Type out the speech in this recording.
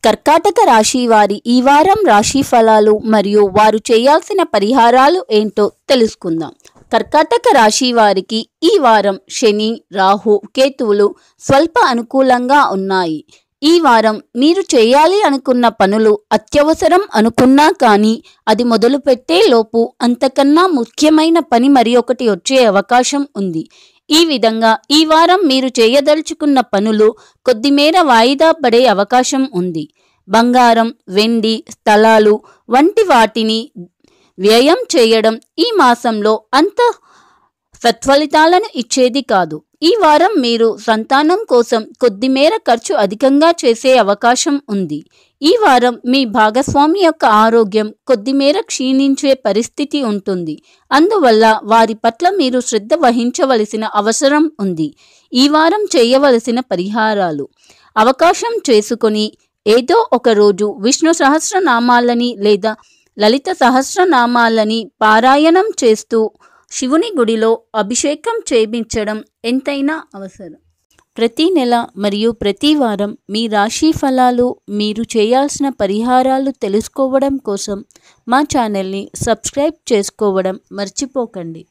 కర్కాటక రాశి వారి ఈ వారం రాశి ఫలాలు మరియు వారు చేయాల్సిన పరిహారాలు ఏంటో తెలుసుకుందాం కర్కాటక రాశి వారికి ఈ వారం శని రాహు కేతువులు స్వల్ప అనుకూలంగా ఉన్నాయి ఈ వారం మీరు చేయాలి అనుకున్న పనులు అత్యవసరం అనుకున్నా కానీ అది మొదలుపెట్టే లోపు అంతకన్నా ముఖ్యమైన పని మరి ఒకటి వచ్చే అవకాశం ఉంది ఈ విధంగా ఈ వారం మీరు చేయదలుచుకున్న పనులు కొద్దిమేర వాయిదా పడే అవకాశం ఉంది బంగారం వెండి స్థలాలు వంటి వాటిని వ్యయం చేయడం ఈ మాసంలో అంత సత్ఫలితాలను ఇచ్చేది కాదు ఈ వారం మీరు సంతానం కోసం కొద్దిమేర ఖర్చు అధికంగా చేసే అవకాశం ఉంది ఈ వారం మీ భాగస్వామి యొక్క ఆరోగ్యం కొద్దిమేర క్షీణించే పరిస్థితి ఉంటుంది అందువల్ల వారి పట్ల మీరు శ్రద్ధ వహించవలసిన అవసరం ఉంది ఈ వారం చేయవలసిన పరిహారాలు అవకాశం చేసుకొని ఏదో ఒక రోజు విష్ణు సహస్రనామాలని లేదా లలిత సహస్రనామాలని పారాయణం చేస్తూ శివుని గుడిలో అభిషేకం చేయించడం ఎంతైనా అవసరం ప్రతి నెల మరియు ప్రతి వారం మీ రాశి ఫలాలు మీరు చేయాల్సిన పరిహారాలు తెలుసుకోవడం కోసం మా ఛానల్ని సబ్స్క్రైబ్ చేసుకోవడం మర్చిపోకండి